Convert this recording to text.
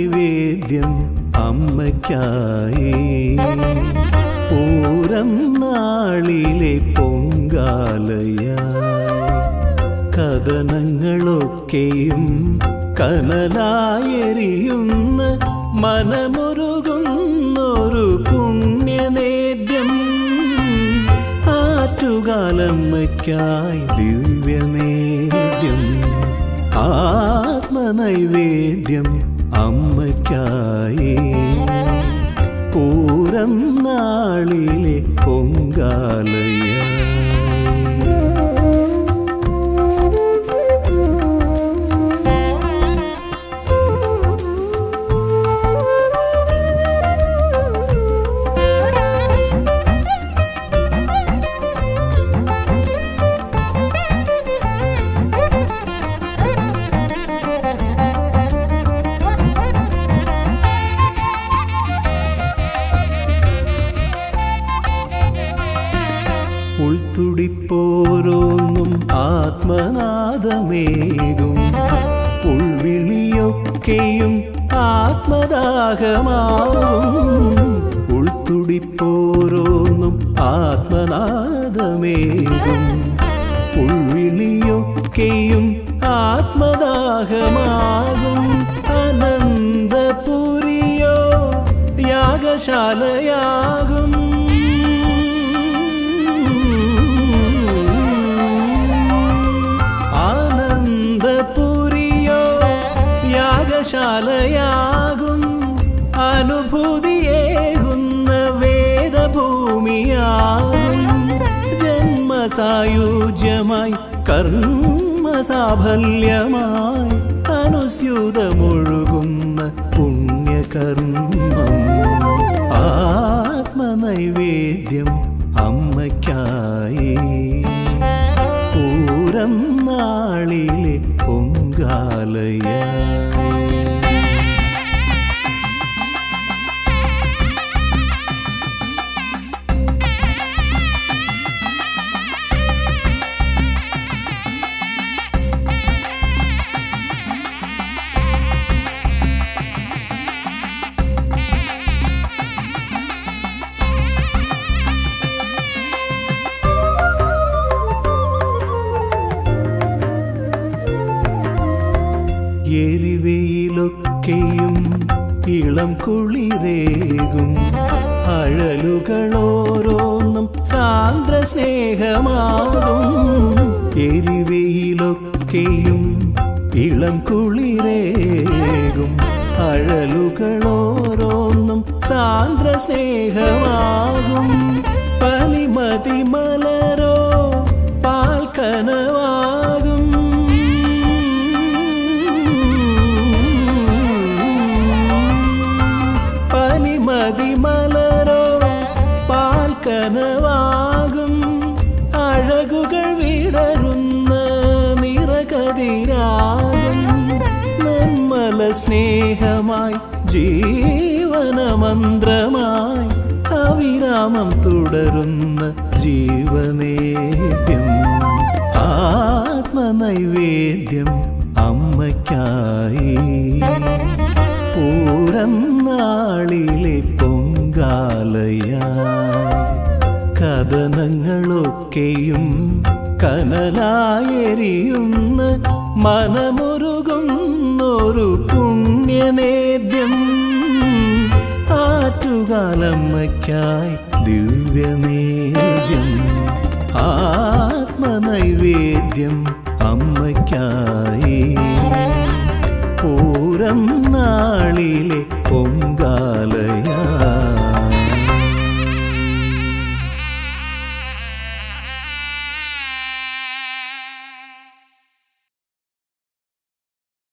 നൈവേദ്യം അമ്മയ്ക്കായി പൂരം നാളിലെ പൊങ്കാലയായി കഥനങ്ങളൊക്കെയും കനലായെരിയുന്ന മനമുരുകുന്നൊരു പുണ്യനേദ്യം ആറ്റുകാലമ്മയ്ക്കായി ദിവ്യനേദ്യം ആത്മനൈവേദ്യം അമ്മയ്ക്കായി പൂരം നാളിലെ പൊങ്കാലയായി ഉൾത്തുടിപ്പോരോന്നും ആത്മനാദമേകും ഉൾവിളിയൊക്കെയും ആത്മദാഹമാവും ഉൾത്തുടിപ്പോരോന്നും ആത്മനാദമേകും ഉൾവിളിയൊക്കെയും ആത്മദാഹമാകും അനന്തപുരിയോ യാഗശാലയാകും ആനന്ദപുരിയോ യാഗശാലയാകും അനുഭൂതിയേകുന്ന വേദഭൂമിയാകും ജന്മസായുജ്യമായി കർമ്മസാഫല്യമായി അനുസ്യൂതമൊഴുകുന്ന പുണ്യകർമ്മം ആത്മനൈവേദ്യം അമ്മയ്ക്കായി പൂരം നാളിലെ പൊങ്കാലയായി എരിവയിലൊക്കെയും ഇളം കുളിരേകും അഴലുകളോരോന്നും സാന്ദ്ര സ്നേഹമാകും എരിവയിലൊക്കെയും ഇളം കുളിരേകും അഴലുകളോരോന്നും സാന്ദ്ര സ്നേഹമാകും പനിമതി മലരോ പാൽക്കനവാകും പനിമതി മലരോ പാൽക്കനവാകും അഴകുകൾ വിടരുന്ന നിറകതിരാകും നിർമ്മല സ്നേഹമായി ജീവനമന്ത്രമായി അവിരാമം തുടരുന്ന ജീവനേദ്യം ആത്മനൈവേദ്യം അമ്മയ്ക്കായി പൂരം നാളിലെ പൊങ്കാലയായി കഥനങ്ങളൊക്കെയും കനലായെരിയുന്ന മനമുരുകുന്നൊരു പുണ്യനേദ്യം ആറ്റുകാലമ്മയ്ക്കായി ദിവ്യനേദ്യം ആത്മനൈവേദ്യം അമ്മയ്ക്കായി പൂരം നാളിലെ പൊങ്ക